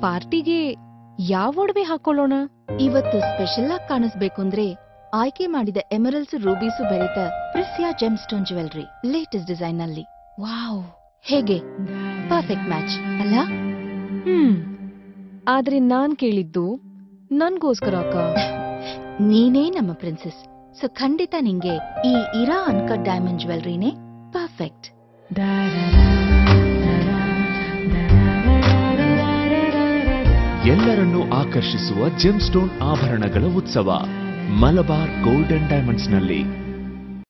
ಪಾರ್ಟಿಗೆ ಯಾವ ಒಡವೆ ಹಾಕೊಳ್ಳೋಣ ಇವತ್ತು ಸ್ಪೆಷಲ್ ಆಗಿ ಕಾಣಿಸ್ಬೇಕು ಅಂದ್ರೆ ಆಯ್ಕೆ ಮಾಡಿದ ಎಮರಲ್ಸ್ ರೂಬೀಸು ಬೆರೆತ precious gem stone jewellery latest design ನಲ್ಲಿ ವಾವ್ ಹೇಗೆ ಪರ್ಫೆಕ್ಟ್ ಮ್ಯಾಚ್ ಅಲ್ಲ ಹ್ಮ್ ಆದ್ರೆ ನಾನ್ ಕೇಳಿದ್ದು ನನ್ಗೋಸ್ಕರ ಅಕ್ಕ ನೀನೇ ನಮ್ಮ ಪ್ರಿನ್ಸೆಸ್ ಸೊ ಖಂಡಿತ ನಿಂಗೆ ಈ ಇರಾ ಅನ್ಕಟ್ ಡೈಮಂಡ್ ಜ್ಯುವೆಲ್ರಿನೇ ಪರ್ಫೆಕ್ಟ್ ಎಲ್ಲರನ್ನೂ ಆಕರ್ಷಿಸುವ ಜೆಮ್ಸ್ಟೋನ್ ಆಭರಣಗಳ ಉತ್ಸವ ಮಲಬಾರ್ ಗೋಲ್ಡನ್ ಡೈಮಂಡ್ಸ್ನಲ್ಲಿ